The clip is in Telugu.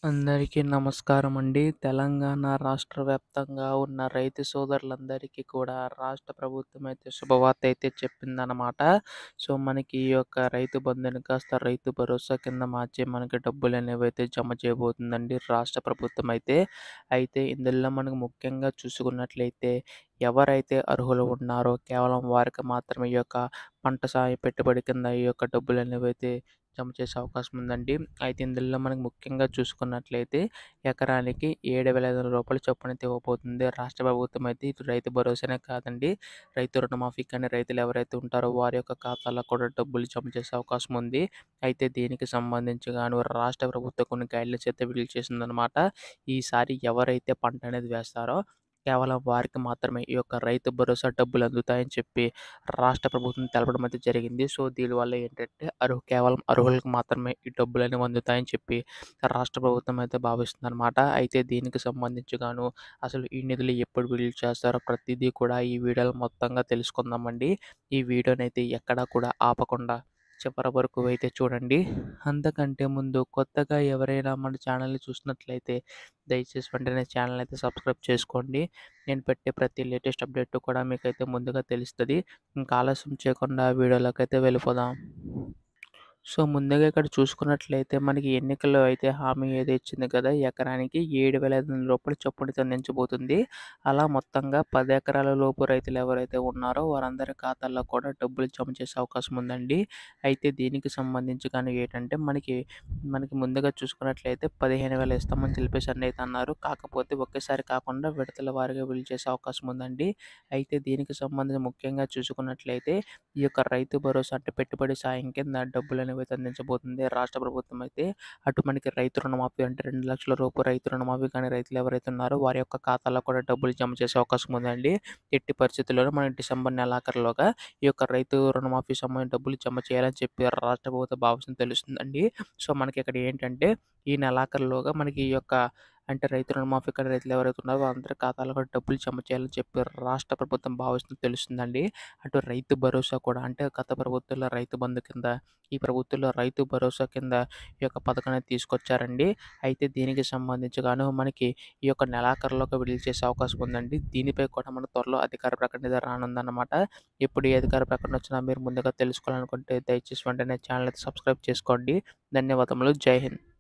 అందరికీ నమస్కారం అండి. తెలంగాణ రాష్ట్ర వ్యాప్తంగా ఉన్న రైతు సోదరులందరికీ కూడా రాష్ట్ర ప్రభుత్వం అయితే శుభవార్త అయితే చెప్పిందనమాట. సో, మనకి ఈ యొక్క రైతు బంధుని కాస్త రైతు భరోసా కింద మార్చి మనకి డబ్బులనేవైతే జమ చేయబోతుందండి రాష్ట్ర ప్రభుత్వం అయితే. అయితే ఇందులో మనకు ముఖ్యంగా చూసుకున్నట్లయితే ఎవరైతే అర్హులు ఉన్నారో కేవలం వారికి మాత్రమే ఈ యొక్క పంట సాయం పెట్టుబడి కింద ఈ యొక్క డబ్బులనేవైతే జమ చేసే అవకాశం ఉందండి. అయితే ఇందులో మనకు ముఖ్యంగా చూసుకున్నట్లయితే ఎకరానికి 7,500 రూపాయల చొప్పునైతే ఇవ్వబోతుంది రాష్ట్ర ప్రభుత్వం అయితే. ఇది రైతు భరోసానే కాదండి. రైతు రుణమాఫీ కానీ రైతులు ఎవరైతే ఉంటారో వారి యొక్క ఖాతాలో కూడా డబ్బులు జమ చేసే అవకాశం ఉంది. అయితే దీనికి సంబంధించి గాను రాష్ట్ర ప్రభుత్వం కొన్ని గైడ్‌లైన్స్ అయితే విడుదల చేసిందనమాట. ఈసారి ఎవరైతే పంట అనేది వేస్తారో కేవలం వారికి మాత్రమే ఈ యొక్క రైతు భరోసా డబ్బులు అందుతాయని చెప్పి రాష్ట్ర ప్రభుత్వం తెలపడం అయితే జరిగింది. సో, దీనివల్ల ఏంటంటే అర్హు కేవలం అర్హులకు మాత్రమే ఈ డబ్బులనేవి అందుతాయని చెప్పి రాష్ట్ర ప్రభుత్వం అయితే భావిస్తుందనమాట. అయితే దీనికి సంబంధించి గాను అసలు ఈ నిధులు ఎప్పుడు విడుదల చేస్తారో ప్రతిదీ కూడా ఈ వీడియోలో మొత్తంగా తెలుసుకుందామండి. ఈ వీడియోనైతే ఎక్కడా కూడా ఆపకుండా చివరి వరకు అయితే చూడండి. అంతకంటే ముందు కొత్తగా ఎవరైనా మన ఛానల్‌ని చూస్తున్నట్లయితే దయచేసి వెంటనే ఛానల్ అయితే సబ్స్క్రైబ్ చేసుకోండి. నేను పెట్టే ప్రతి లేటెస్ట్ అప్డేట్ కూడా మీకైతే ముందుగా తెలుస్తది. ఇంకా ఆలస్యం చేయకుండా వీడియోలోకైతే వెళ్ళిపోదాం. సో, ముందుగా ఇక్కడ చూసుకున్నట్లయితే మనకి ఎన్నికల్లో అయితే హామీ అయితే ఇచ్చింది కదా! ఎకరానికి 7,500 రూపాయల చొప్పున అందించబోతుంది. అలా మొత్తంగా 10 ఎకరాల లోపు రైతులు ఎవరైతే ఉన్నారో వారందరి ఖాతాల్లో కూడా డబ్బులు జమ చేసే అవకాశం ఉందండి. అయితే దీనికి సంబంధించి గాను ఏంటంటే మనకి మనకి ముందుగా చూసుకున్నట్లయితే 15,000 ఇస్తామని చెప్పేసని అయితే అన్నారు. కాకపోతే ఒకేసారి కాకుండా విడతల వారీగా విడుదల చేసే అవకాశం ఉందండి. అయితే దీనికి సంబంధించి ముఖ్యంగా చూసుకున్నట్లయితే ఈ యొక్క రైతు భరోసా అంటే పెట్టుబడి సాయం కింద డబ్బులనేవి అయితే అందించబోతుంది రాష్ట్ర ప్రభుత్వం అయితే. అటు మనకి రైతు రుణమాఫీ అంటే 2,00,000 రూపు రైతు రుణమాఫీ కానీ రైతులు ఎవరైతే ఉన్నారో వారి యొక్క ఖాతాలో కూడా డబ్బులు జమ చేసే అవకాశం ఉందండి. ఎట్టి పరిస్థితుల్లోనూ మనకి డిసెంబర్ నెలాఖరులోగా ఈ యొక్క రైతు రుణమాఫీ సంబంధించిన డబ్బులు జమ చేయాలని చెప్పి రాష్ట్ర ప్రభుత్వం భావిస్తుందని తెలుస్తుందండి. సో, మనకి ఇక్కడ ఏంటంటే ఈ నెలాఖరులోగా మనకి ఈ యొక్క అంటే రైతు రుణమాఫీ కానీ రైతులు ఎవరైతే ఉన్నారో వారందరి ఖాతాలో కూడా డబ్బులు జమ చేయాలని చెప్పి రాష్ట్ర ప్రభుత్వం భావిస్తుందని తెలుస్తుందండి. అటు రైతు భరోసా కూడా అంటే గత ప్రభుత్వంలో రైతు బంధు కింద ఈ ప్రభుత్వంలో రైతు భరోసా కింద ఈ యొక్క పథకాన్ని తీసుకొచ్చారండి. అయితే దీనికి సంబంధించి గాను మనకి ఈ యొక్క నెలాఖరులోగా విడుదల చేసే అవకాశం ఉందండి. దీనిపై కూడా మన త్వరలో అధికార ప్రకటన అయితే రానుందనమాట. ఎప్పుడు ఏ అధికార ప్రకటన వచ్చినా మీరు ముందుగా తెలుసుకోవాలనుకుంటే దయచేసి వెంటనే ఛానల్ అయితే సబ్స్క్రైబ్ చేసుకోండి. ధన్యవాదములు. జై హింద్.